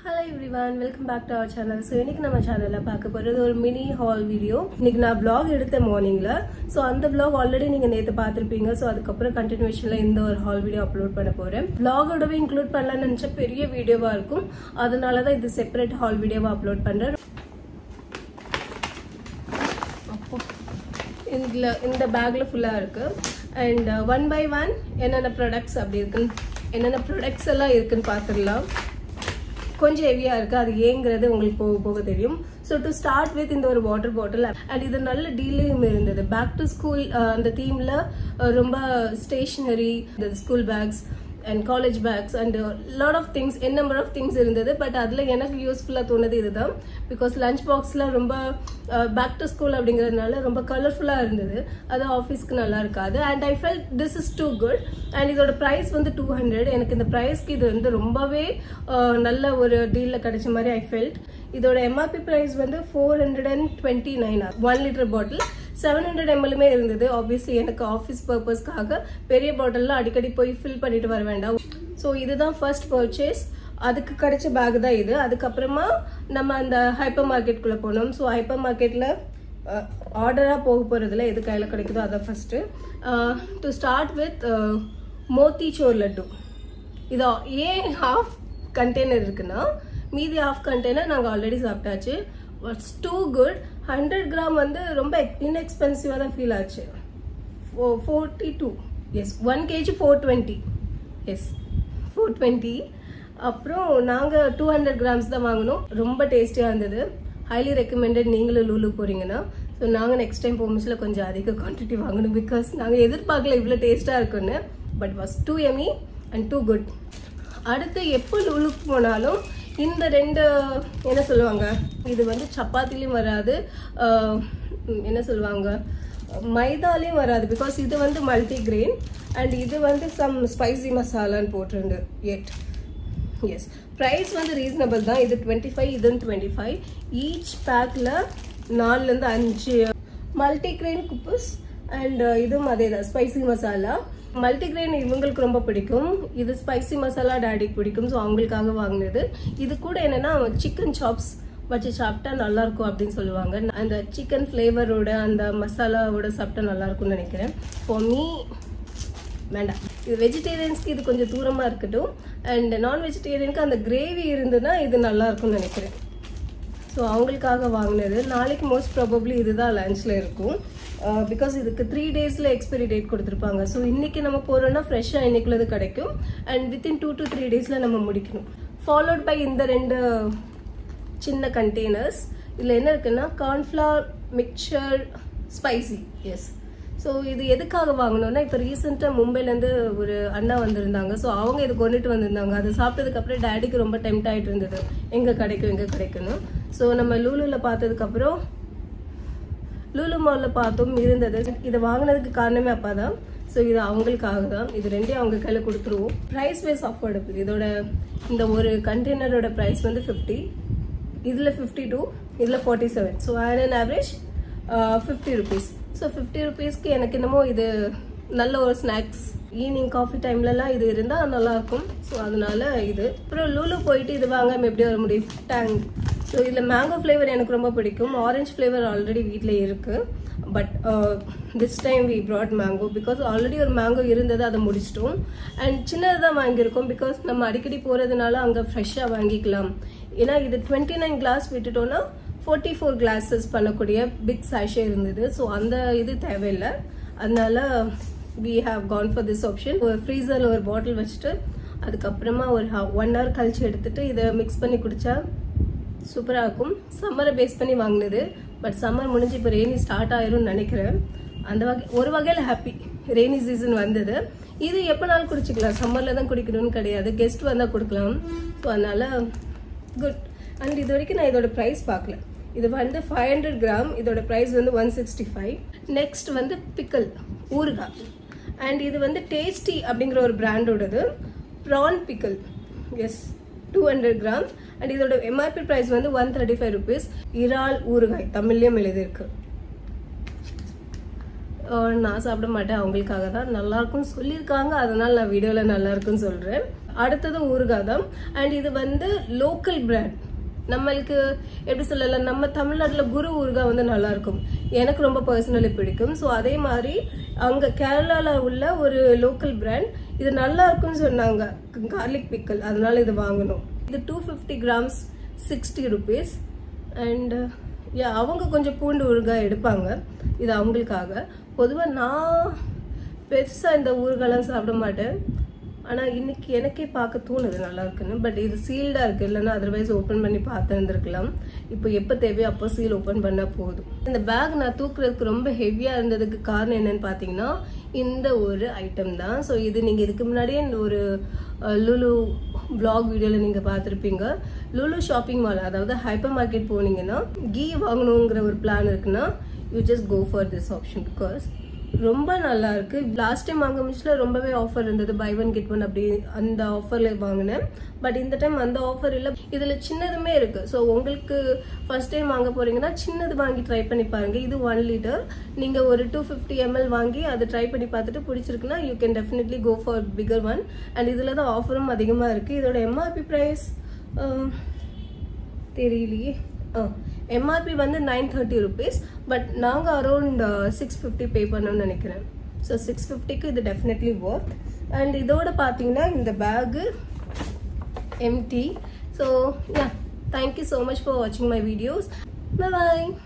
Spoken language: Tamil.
hello everyone welcome back to our channel so இன்னைக்கு நம்ம சேனலில் பார்க்க போகிறது ஒரு மினி ஹால் வீடியோ இன்னைக்கு நான் vlog எடுத்தேன் மார்னிங்கில் ஸோ அந்த vlog ஆல்ரெடி நீங்கள் நேற்று பார்த்துருப்பீங்க ஸோ அதுக்கப்புறம் கண்டினியூஷனில் இந்த ஒரு ஹால் வீடியோ அப்லோட் பண்ண போகிறேன் vlogோடவே இன்க்ளூட் பண்ணலாம்னு நினச்சா பெரிய வீடியோவாக இருக்கும் அதனால தான் இது செப்பரேட் ஹால் வீடியோவாக அப்லோட் பண்ணுறேன் இதில் இந்த பேக்கில் ஃபுல்லாக இருக்குது அண்ட் ஒன் பை ஒன் என்னென்ன ப்ராடக்ட்ஸ் அப்படி இருக்குன்னு என்னென்ன ப்ராடக்ட்ஸ் எல்லாம் இருக்குன்னு பார்த்துடலாம் கொஞ்சம் ஹெவியாக இருக்குது அது ஏங்கிறது உங்களுக்கு போக போக தெரியும் ஸோ டு ஸ்டார்ட் வித் இந்த ஒரு வாட்டர் பாட்டில் அண்ட் இது நல்ல டீலையும் இருந்தது பேக் டு ஸ்கூல் அந்த தீமில் ரொம்ப ஸ்டேஷ்னரி இந்த school bags and college bags and lot of things n number of things இருந்தது பட் அதில் எனக்கு யூஸ்ஃபுல்லாக தோணுது இதுதான் பிகாஸ் லஞ்ச் பாக்ஸில் ரொம்ப பேக் டு ஸ்கூல் அப்படிங்கிறதுனால ரொம்ப கலர்ஃபுல்லாக இருந்தது அது ஆஃபீஸ்க்கு நல்லா இருக்காது and I feel this is too good and இதோட ப்ரைஸ் வந்து டூ ஹண்ட்ரட் எனக்கு இந்த ப்ரைஸ்க்கு இது வந்து ரொம்பவே அஹ், நல்ல ஒரு டீலில் கிடைச்ச மாதிரி ஐ ஃபெல்ட் இதோட எம்ஆர்பி ப்ரைஸ் வந்து four hundred and twenty nine one litre bottle seven hundred எம்எல்லுமே இருந்தது ஆப்வியஸ்லி எனக்கு ஆஃபீஸ் பர்பஸ்க்காக பெரிய பாட்டில்லாம் அடிக்கடி போய் ஃபில் பண்ணிட்டு வர வேண்டாம் ஸோ இதுதான் ஃபர்ஸ்ட் பர்ச்சேஸ் அதுக்கு கிடைச்ச பேக் தான் இது அதுக்கப்புறமா நம்ம அந்த ஹைப்பர் மார்க்கெட்குள்ளே போனோம் ஸோ ஹைப்பர் மார்க்கெட்டில் ஆர்டராக போக போகிறதுல எது கையில் கிடைக்குதோ அதை first to start with motichoor laddu இது ஏன் ஹாஃப் கண்டெய்னர் இருக்குன்னா மீதி ஹாஃப் கண்டெய்னர் நாங்கள் ஆல்ரெடி சாப்பிட்டாச்சு it's too good hundred gram வந்து ரொம்ப இன்எக்ஸ்பென்சிவாக தான் ஃபீல் ஆச்சு forty two is one KG four twenty is four twenty அப்புறம் நாங்கள் டூ ஹண்ட்ரட் கிராம்ஸ் தான் வாங்கினோம் ரொம்ப டேஸ்டியாக இருந்தது ஹைலி ரெக்கமெண்டட் நீங்களும் லூலு போகிறீங்கன்னா ஸோ நாங்கள் நெக்ஸ்ட் டைம் போகும்போதுல கொஞ்சம் அதிக குவான்டிட்டி வாங்கணும் பிகாஸ் நாங்கள் எதிர்பார்க்கல இவ்வளோ டேஸ்ட்டாக இருக்குன்னு but was too yummy and too good அடுத்து எப்போ லூலுக்கு போனாலும் இந்த ரெண்டு என்ன சொல்லுவாங்க இது வந்து சப்பாத்திலையும் வராது ஆஹ் என்ன சொல்லுவாங்க மைதாலையும் வராது பிகாஸ் இது வந்து மல்டி கிரெயின் அண்ட் இது வந்து சம் ஸ்பைசி மசாலான்னு போட்டிருந்து எட் எஸ் ப்ரைஸ் வந்து ரீசனபிள் தான் இது டுவெண்ட்டி ஃபைவ் இதுன்னு டுவெண்ட்டி ஃபைவ் ஈச் பேக்கில் நாலுலேருந்து அஞ்சு மல்டிக்ரெயின் குப்பஸ் அண்ட் இதுவும் அதே தான் ஸ்பைசி மசாலா மல்டிக்ரெயின் இவங்களுக்கு ரொம்ப பிடிக்கும் இது ஸ்பைசி மசாலா டேடிக்கு பிடிக்கும் ஸோ அவங்களுக்காக வாங்கினது இது கூட என்னன்னா சிக்கன் சாப்ஸ் வச்சு சாப்பிட்டா நல்லா இருக்கும் அப்படின்னு சொல்லுவாங்க அந்த சிக்கன் ஃப்ளேவரோட அந்த மசாலாவோட சாப்பிட்டா நல்லா இருக்கும்னு நினைக்கிறேன் ஃபார் மீ வேண்டாம் இது வெஜிடேரியன்ஸ்க்கு இது கொஞ்சம் தூரமாக இருக்கட்டும் அண்ட் நான் வெஜிடேரியனுக்கு அந்த கிரேவி இருந்ததுன்னா இது நல்லா இருக்கும்னு நினைக்கிறேன் ஸோ அவங்களுக்காக வாங்கினது நாளைக்கு மோஸ்ட் ப்ராபப்ளி இதுதான் லஞ்சில் இருக்கும் பிகாஸ் இதுக்கு த்ரீ டேஸில் எக்ஸ்பைரி டேட் கொடுத்துருப்பாங்க ஸோ இன்றைக்கி நம்ம போகிறோன்னா ஃப்ரெஷ்ஷாக இன்னைக்குள்ளது கிடைக்கும் and within two to three டேஸில் நம்ம முடிக்கணும் ஃபாலோட் பை இந்த ரெண்டு சின்ன கண்டெய்னர்ஸ் இதில் என்ன இருக்குன்னா cornflour mixture spicy is so இது எதுக்காக வாங்கணும்னா இப்போ ரீசெண்டாக மும்பைலேருந்து ஒரு அண்ணா வந்திருந்தாங்க ஸோ அவங்க இது கொண்டுட்டு வந்திருந்தாங்க அது சாப்பிட்டதுக்கப்புறம் டேடிக்கு ரொம்ப டெம்ட் ஆகிட்டு இருந்தது எங்கே கிடைக்கும் எங்கே கிடைக்கும்னு ஸோ நம்ம லூலுவில் பார்த்ததுக்கப்புறம் லூலு மாலில் பார்த்தோம் இருந்தது இதை வாங்கினதுக்கு காரணமே அப்பா தான் ஸோ இது அவங்களுக்காக தான் இது ரெண்டையும் அவங்க கையில் கொடுத்துருவோம் ப்ரைஸ் வைஸ் அஃபோர்டபுள் இதோட இந்த ஒரு கண்டெய்னரோட ப்ரைஸ் வந்து ஃபிஃப்டி இதில் ஃபிஃப்டி டூ இதில் forty seven so on an average fifty rupees so fifty ருபீஸ்க்கு எனக்கு என்னமோ இது நல்ல ஒரு ஸ்நாக்ஸ் ஈவினிங் காஃபி டைம்லலாம் இது இருந்தால் நல்லாயிருக்கும் ஸோ அதனால இது அப்புறம் லூலு போயிட்டு இது வாங்காமல் எப்படி வர முடியும் டேங் ஸோ இதில் மேங்கோ ஃப்ளேவர் எனக்கு ரொம்ப பிடிக்கும் ஆரஞ்சு ஃப்ளேவர் ஆல்ரெடி வீட்டில் இருக்குது but this time we brought mango because already ஒரு மேங்கோ இருந்தது அதை முடிச்சிட்டோம் அண்ட் சின்னது தான் வாங்கியிருக்கோம் பிகாஸ் நம்ம அடிக்கடி போகிறதுனால அங்கே ஃப்ரெஷ்ஷாக வாங்கிக்கலாம் ஏன்னா இது டுவெண்ட்டி நைன் கிளாஸ் விட்டுட்டோன்னா ஃபோர்ட்டி ஃபோர் கிளாஸஸ் பண்ணக்கூடிய பிக் சாஷே இருந்தது ஸோ அந்த இது தேவையில்லை அதனால we have gone for this option ஒரு ஃப்ரீசரில் ஒரு பாட்டில் வச்சுட்டு அதுக்கப்புறமா ஒரு ஒன் ஹவர் கழிச்சு எடுத்துட்டு இதை மிக்ஸ் பண்ணி குடிச்சா சூப்பராக இருக்கும் சம்மரை பேஸ் பண்ணி வாங்கினது பட் சம்மர் முடிஞ்சு இப்போ ரெய்னி ஸ்டார்ட் ஆயிரும்னு நினைக்கிறேன் அந்த வகை ஒரு வகையில் ஹாப்பி ரெய்னி சீசன் வந்தது இது எப்போனாலும் குடிச்சிக்கலாம் சம்மரில் தான் குடிக்கணும்னு கிடையாது கெஸ்ட் வந்தால் கொடுக்கலாம் ஸோ அதனால குட் அண்ட் இது வரைக்கும் நான் இதோட ப்ரைஸ் பார்க்கல இது வந்து ஃபைவ் ஹண்ட்ரட் கிராம் இதோட ப்ரைஸ் வந்து ஒன் சிக்ஸ்டி ஃபைவ் நெக்ஸ்ட் வந்து பிக்கல் ஊறுகாய் அண்ட் இது வந்து டேஸ்டி அப்படிங்கிற ஒரு பிராண்டோடது prawn pickle is two hundred gram and இதோட எம்ஆர்பி ப்ரைஸ் வந்து ஒன் தேர்ட்டி ஃபைவ் ருபீஸ் இறால் ஊறுகாய் தமிழ்லேயும் எழுதியிருக்கு அஹ் நான் சாப்பிட மாட்டேன் அவங்களுக்காக தான் நல்லா இருக்கும்னு சொல்லியிருக்காங்க அதனால நான் வீடியோவில் நல்லா இருக்குன்னு சொல்கிறேன் அடுத்தது ஊறுகாய் தான் அண்ட் இது வந்து லோக்கல் பிராண்ட் நம்மளுக்கு எப்படி சொல்லலாம் நம்ம தமிழ்நாட்டில் குரு ஊறுகாய் வந்து நல்லா இருக்கும் எனக்கு ரொம்ப பர்சனலி பிடிக்கும் ஸோ அதே மாதிரி அங்கே கேரளாவில் உள்ள ஒரு லோக்கல் பிராண்ட் இது நல்லா இருக்கும்னு சொன்னாங்க கார்லிக் பிக்கல் அதனால இது வாங்கணும் இது two fifty grams sixty rupees and yeah அவங்க கொஞ்சம் பூண்டு ஊறுகாய் எடுப்பாங்க இது அவங்களுக்காக பொதுவாக நான் பெருசாக இந்த ஊறுகாய்லாம் சாப்பிட மாட்டேன் ஆனால் இன்னைக்கு எனக்கே பார்க்க தோணுது நல்லா இருக்குன்னு பட் இது சீல்டாக இருக்குது இல்லைன்னா அதர்வைஸ் ஓப்பன் பண்ணி பார்த்து இருந்திருக்கலாம் இப்போ எப்போ தேவையோ அப்போ சீல் ஓப்பன் பண்ணால் போதும் இந்த பேக் நான் தூக்குறதுக்கு ரொம்ப ஹெவியாக இருந்ததுக்கு காரணம் என்னன்னு பார்த்தீங்கன்னா இந்த ஒரு ஐட்டம் தான் ஸோ இது நீங்கள் இதுக்கு முன்னாடியே இந்த ஒரு அஹ், லுலு பிளாக் வீடியோவில் நீங்கள் பார்த்துருப்பீங்க லுலு ஷாப்பிங் மால் அதாவது ஹைப்பர் மார்க்கெட் போனீங்கன்னா கீ வாங்கணுங்கிற ஒரு பிளான் இருக்குன்னா you just go for this option because ரொம்ப நல்லா இருக்கு லாஸ்ட் டைம் வாங்க முடிச்சுல ரொம்பவே ஆஃபர் இருந்தது பை ஒன் கெட் ஒன் அப்படி அந்த ஆஃபர்ல வாங்கினேன் பட் இந்த டைம் அந்த ஆஃபர் இல்லை இதுல சின்னதுமே இருக்கு ஸோ உங்களுக்கு ஃபர்ஸ்ட் டைம் வாங்க போறீங்கன்னா சின்னது வாங்கி ட்ரை பண்ணி பாருங்க இது ஒன் லிட்டர் நீங்க ஒரு டூ ஃபிஃப்டி எம்எல் வாங்கி அதை ட்ரை பண்ணி பார்த்துட்டு பிடிச்சிருக்குன்னா you can definitely go for bigger one and இதுல தான் ஆஃபரும் அதிகமா இருக்கு இதோட எம்ஆர்பி ப்ரைஸ் தெரியலையே எம்ஆர்பி வந்து நைன் தேர்ட்டி ருபீஸ் பட் நாங்கள் அரௌண்ட் சிக்ஸ் ஃபிஃப்டி பே பண்ணோம்னு நினைக்கிறேன் ஸோ சிக்ஸ் ஃபிஃப்டிக்கு இது டெஃபினெட்லி ஒர்த் அண்ட் இதோட பார்த்தீங்கன்னா இந்த bag empty so yeah thank you so much for வாட்சிங் மை வீடியோஸ் பாய்